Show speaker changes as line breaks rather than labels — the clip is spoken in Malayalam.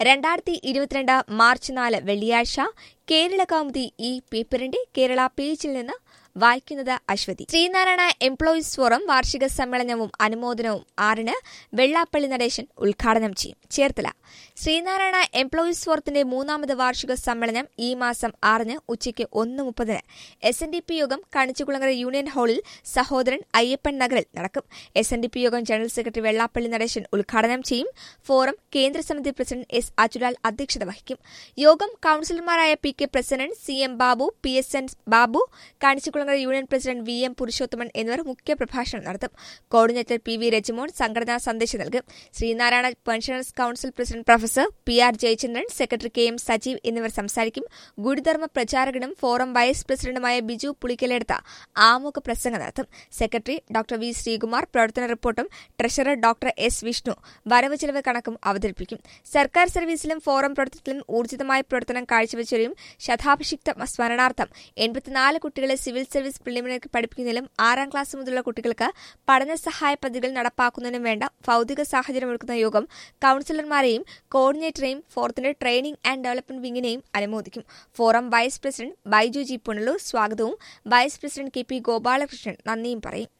രണ്ടായിരത്തി ഇരുപത്തിരണ്ട് മാർച്ച് നാല് വെള്ളിയാഴ്ച കേരള കൗമുദി ഈ പേപ്പറിന്റെ കേരള പേജിൽ നിന്ന് വായിക്കുന്നത് അശ്വതി ശ്രീനാരായണ എംപ്ലോയീസ് ഫോറം വാർഷിക സമ്മേളനവും അനുമോദനവും ആറിന് വെള്ളാപ്പള്ളി നടേശൻ ഉദ്ഘാടനം ചെയ്യും ചേർത്തല ശ്രീനാരായണ എംപ്ലോയീസ് ഫോറത്തിന്റെ മൂന്നാമത് വാർഷിക സമ്മേളനം ഈ മാസം ആറിന് ഉച്ചയ്ക്ക് ഒന്ന് മുപ്പതിന് എസ് എൻ ഡി പി യോഗം കണിച്ചുകുളങ്ങര യൂണിയൻ ഹാളിൽ സഹോദരൻ അയ്യപ്പൻ നഗറിൽ നടക്കും എസ് എൻ ഡി പി യോഗം ജനറൽ സെക്രട്ടറി വെള്ളാപ്പള്ളി നടേശൻ ഉദ്ഘാടനം ചെയ്യും ഫോറം കേന്ദ്ര സമിതി പ്രസിഡന്റ് എസ് അജുലാൽ അധ്യക്ഷത വഹിക്കും യോഗം കൌൺസിലർമാരായ P K president C M Babu P S N Babu Kanichukulangara union president V M Purushothaman എന്നിവർ മുഖ്യപ്രഭാഷണം നടത്തും കോർഡിനേറ്റർ പി വി രജിമോൻ സംഘടനാ സന്ദേശം നൽകും Sreenarayana pensioners council president professor P R Jayachandran secretary K M Sajeev എന്നിവർ സംസാരിക്കും ഗുരുധർമ്മ പ്രചാരകനും ഫോറം വൈസ് പ്രസിഡന്റുമായ ബിജു പുളിക്കലെടുത്ത ആമുഖ പ്രസംഗം നടത്തും സെക്രട്ടറി ഡോക്ടർ വി ശ്രീകുമാർ പ്രവർത്തന റിപ്പോർട്ടും ട്രഷറർ ഡോക്ടർ എസ് വിഷ്ണു വരവ് ചെലവ് കണക്കും അവതരിപ്പിക്കും സർക്കാർ സർവീസിലും ഫോറം പ്രവർത്തനത്തിലും ഊർജിതമായ പ്രവർത്തനം കാഴ്ചവെച്ചവരും ശതാഭിഷിക്ത സ്മരണാർത്ഥം എൺപത്തിനാല് കുട്ടികളെ സിവിൽ സർവീസ് പ്രിലിമിനറി പഠിപ്പിക്കുന്നതിലും ആറാം ക്ലാസ് മുതലുള്ള കുട്ടികൾക്ക് പഠന സഹായ പദ്ധതികൾ നടപ്പാക്കുന്നതിനും വേണ്ട ഭൌതിക സാഹചര്യമൊരുക്കുന്ന യോഗം കൌൺസിലർമാരെയും കോർഡിനേറ്ററെയും ഫോറത്തിന്റെ ട്രെയിനിംഗ് ആൻഡ് ഡെവലപ്മെന്റ് വിങ്ങിനെയും അനുമോദിക്കും forum vice president Baiju G Punalur സ്വാഗതവും vice president K P Gopalakrishnan നന്ദിയും പറയും